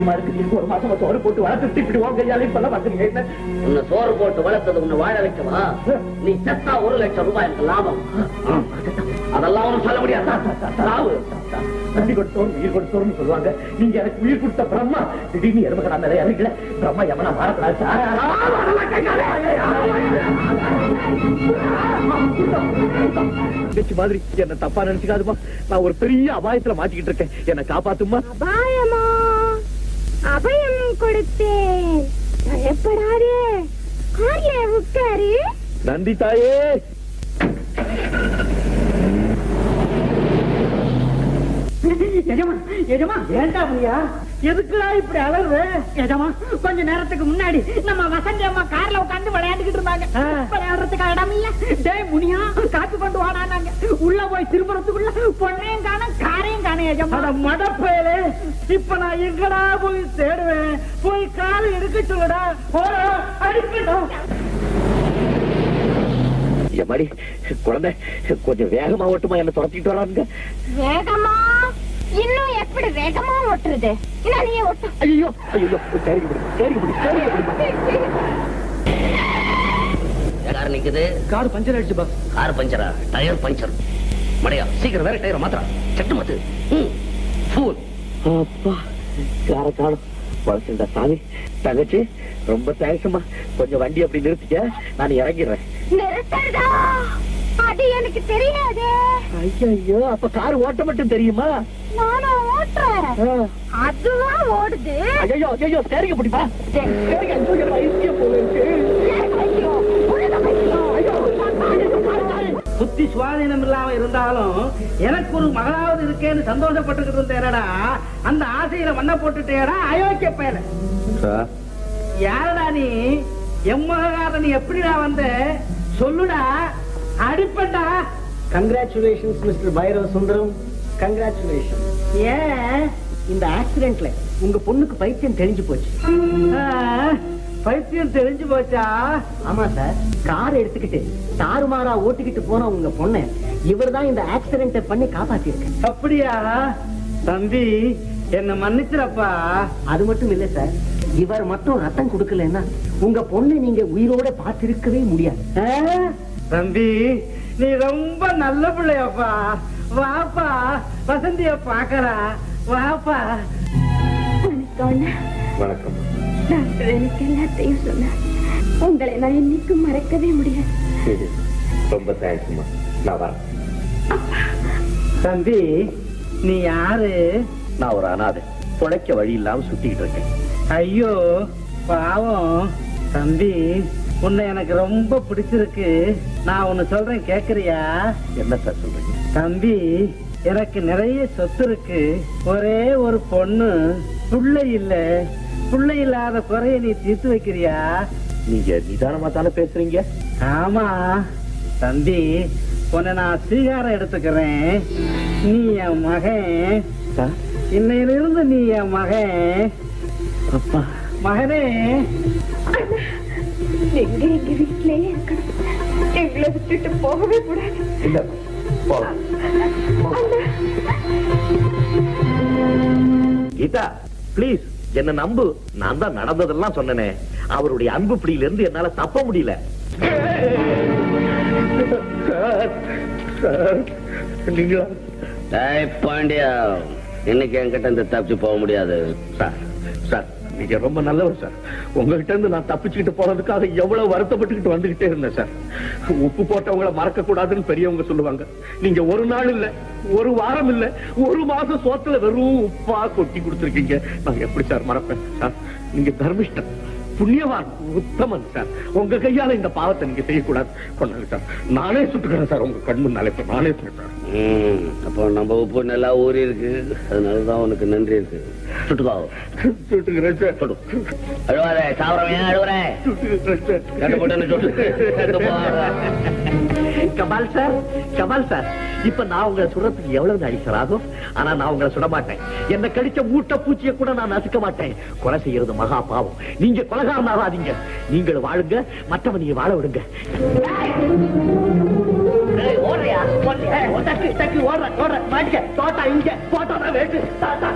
இருக்கு நீங்க ஒரு மாசமா சோறு போட்டு வளர்த்து இப்படி உன் கையால இப்ப எல்லாம் பாக்குறீங்க என்ன உன்னை சோறு போட்டு வளர்த்தது உன்னை வாழ வைக்கவா நீ செத்தா ஒரு லட்சம் ரூபாய் எனக்கு லாபம் அதெல்லாம் ஒண்ணும் சொல்ல முடியாது சாவு தண்ணி கொடுத்தோம் உயிர் கொடுத்தோம்னு சொல்லுவாங்க நீங்க எனக்கு உயிர் கொடுத்த பிரம்மா திடீர்னு எருமகடா மேல இறங்கல பிரம்மா எவனா மாறக்கூடாது தங்கச்சி மாதிரி என்ன தப்பா நினைச்சுக்காதுமா நான் ஒரு பெரிய அபாயத்துல மாட்டிக்கிட்டு இருக்கேன் என்ன காப்பாத்துமா அபாயமா அபயம் கொடுத்தேன் பயப்படாதே கார்ல உட்காரு நன்றி தாயே எஜமா எஜமா வேண்டாம் ஐயா எதுக்குடா இப்படி அலறுற எஜமா கொஞ்ச நேரத்துக்கு முன்னாடி நம்ம வசந்தி அம்மா கார்ல உட்கார்ந்து விளையாண்டுகிட்டு இருந்தாங்க விளையாடுறதுக்கு இடம் இல்ல டேய் முனியா காப்பி கொண்டு வாடானாங்க உள்ள போய் திரும்புறதுக்குள்ள பொண்ணையும் காணும் காரையும் காணும் எஜமா மடப்பயலே இப்ப நான் எங்கடா போய் தேடுவேன் போய் காலை எடுக்க சொல்லுடா போடா அடிக்கடா எம்மாடி குழந்தை கொஞ்சம் வேகமா ஓட்டுமா என்ன துரத்திட்டு வராங்க வேகமா இன்னும் எப்படி வேகமா ஓட்டுறது என்ன நீயே ஓட்டு ஐயோ ஐயோ சரிங்க பிடி சரிங்க பிடி சரிங்க பிடி கார் நிக்குது கார் பஞ்சர் ஆயிடுச்சு பாஸ் கார் பஞ்சரா டயர் பஞ்சர் மடையா சீக்கிரம் வேற டயர் மாத்திரா சட்டு மாத்து ம், fool. அப்பா கார காணும் பழசுண்டா சாமி தங்கச்சி ரொம்ப தேங்க்ஸ்மா கொஞ்சம் வண்டி அப்படி நிறுத்திக்க நான் இறங்கிடுறேன் நிறுத்தறதா அது எனக்கு தெரியாதே ஐயோ அப்ப கார் ஓட்ட மட்டும் தெரியுமா நானும் ஓட்டுறேன் அதுவா ஓடுது ஐயோ ஐயோ சரிங்க பிடிப்பா சரிங்க ஐயோ, எனக்கு ஐஸ்கிரீம் போல இருக்கு ஐயோ, உழுத பைத்தியம். புத்தி சுவாதீனம் இல்லாம இருந்தாலும் எனக்கு ஒரு மகளாவது இருக்கேன்னு சந்தோஷப்பட்டுக்கிட்டு இருந்தேனடா அந்த ஆசையில மண்ணை போட்டுட்டேடா அயோக்கிய பயல யாரடா நீ எம்மகாரன் எப்படிடா வந்த சொல்லுடா அடிப்பண்டா congratulations mister Bhairava Sundaram congratulation ஏன் இந்த ஆக்சிடென்ட்ல உங்க பொண்ணுக்கு பைத்தியம் தெரிஞ்சு போச்சு பைத்தியம் தெரிஞ்சு போச்சா ஆமா சார் கார் எடுத்துக்கிட்டு தாறுமாறா ஓட்டிக்கிட்டு போன உங்க பொண்ணை இவர்தான் இந்த ஆக்சிடென்ட் பண்ணி காப்பாத்திருக்க அப்படியா தம்பி என்ன மன்னிச்சிரப்பா அது மட்டும் இல்ல சார் இவர் மட்டும் ரத்தம் கொடுக்கலன்னா உங்க பொண்ணை நீங்க உயிரோட பார்த்திருக்கவே முடியாது தம்பி நீ ரொம்ப நல்ல பிள்ளையப்பா வாப்பா வசந்திய பாக்கறா வாப்பா வணக்கம் அண்ணா. வணக்கம் டாக்டர் எனக்கு எல்லாத்தையும் சொன்னார் உங்களை நான் என்னைக்கும் மறக்கவே முடியாது ரொம்ப தேங்க்ஸ்மா நான் வரேன் தம்பி நீ யாரு நான் ஒரு அனாதை புழைக்க வழி இல்லாம சுத்திக்கிட்டு இருக்கேன் ஐயோ பாவம் தம்பி உன்னை எனக்கு ரொம்ப பிடிச்சிருக்கு நான் ஒன்னு சொல்றேன் கேக்குறியா என்ன சார் சொல்றீங்க தம்பி எனக்கு நிறைய சொத்து இருக்கு ஒரே ஒரு பொண்ணு புள்ளை இல்ல புள்ளை இல்லாத குறைய நீ தீர்த்து வைக்கிறியா நீங்க நிதானமா தானே பேசுறீங்க ஆமா தம்பி உன்னை நான் ஸ்வீகாரம் எடுத்துக்கிறேன் நீ என் மகன் சார் இன்னையிலிருந்து நீ என் மகன் அப்பா மகனே நீங்க எங்க வீட்டிலேயே இருக்கணும் எங்களை விட்டுட்டு போகவே கூடாது இல்ல போலாம் கீதா ப்ளீஸ் என்ன நம்பு நான் தான் நடந்ததெல்லாம் சொன்னனே அவருடைய அன்பு பிடியில இருந்து என்னால தப்ப முடியல நீங்களா டேய் பாண்டியா இன்னைக்கு என்கிட்ட இருந்து தப்பிச்சு போக முடியாது சார் சார் நீங்க ரொம்ப நல்லவர் சார் உங்ககிட்ட இருந்து நான் தப்பிச்சுக்கிட்டு போறதுக்காக எவ்வளவு வருத்தப்பட்டுக்கிட்டு வந்துகிட்டே இருந்தேன் சார் உப்பு போட்டவங்கள மறக்க கூடாதுன்னு பெரியவங்க சொல்லுவாங்க நீங்க ஒரு நாள் இல்ல ஒரு வாரம் இல்ல ஒரு மாசம் சோத்துல வெறும் உப்பா கொட்டி கொடுத்துருக்கீங்க நான் எப்படி சார் மறப்பேன் சார் நீங்க தர்மிஷ்டன் புண்ணியவான் உத்தமன் சார் உங்க கையால இந்த பாவத்தை நீங்க செய்யக்கூடாது கொண்டாங்க சார் நானே சுட்டுக்கிறேன் சார் உங்க கண் முன்னாலே இப்ப நானே சுட்டுக்கிறேன் ம், அப்போ நம்ம உப்பு நல்லா ஊறி இருக்கு அதனாலதான் உனக்கு நன்றி இருக்கு சுட்டுக்கோ சுட்டுக்கிறேன் சார் சுடு அழுவாதே சாவரம் ஏன் அழுவுற சுட்டுக்கிறேன் சார் கண்டு போட்டு சுட்டு எங்க போற? கமால் சார் கமால் சார் இப்ப நான் உங்களை சுடுறதுக்கு எவ்வளவு நாடி சார் ஆகும் ஆனா நான் உங்களை சுட மாட்டேன் என்ன கடிச்ச மூட்டை பூச்சியை கூட நான் நசுக்க மாட்டேன் கொலை செய்யறது மகா பாவம் நீங்க கொலகாரன் ஆகாதீங்க நீங்கள் வாழுங்க மற்றவன் நீங்க வாழ விடுங்க ஏய், ஓடுறியா? ஓடுறியா? தக்கு தக்கு ஓடுற ஓடுற மாட்டிக்க தோட்டா இங்க போட்டா வேட்டு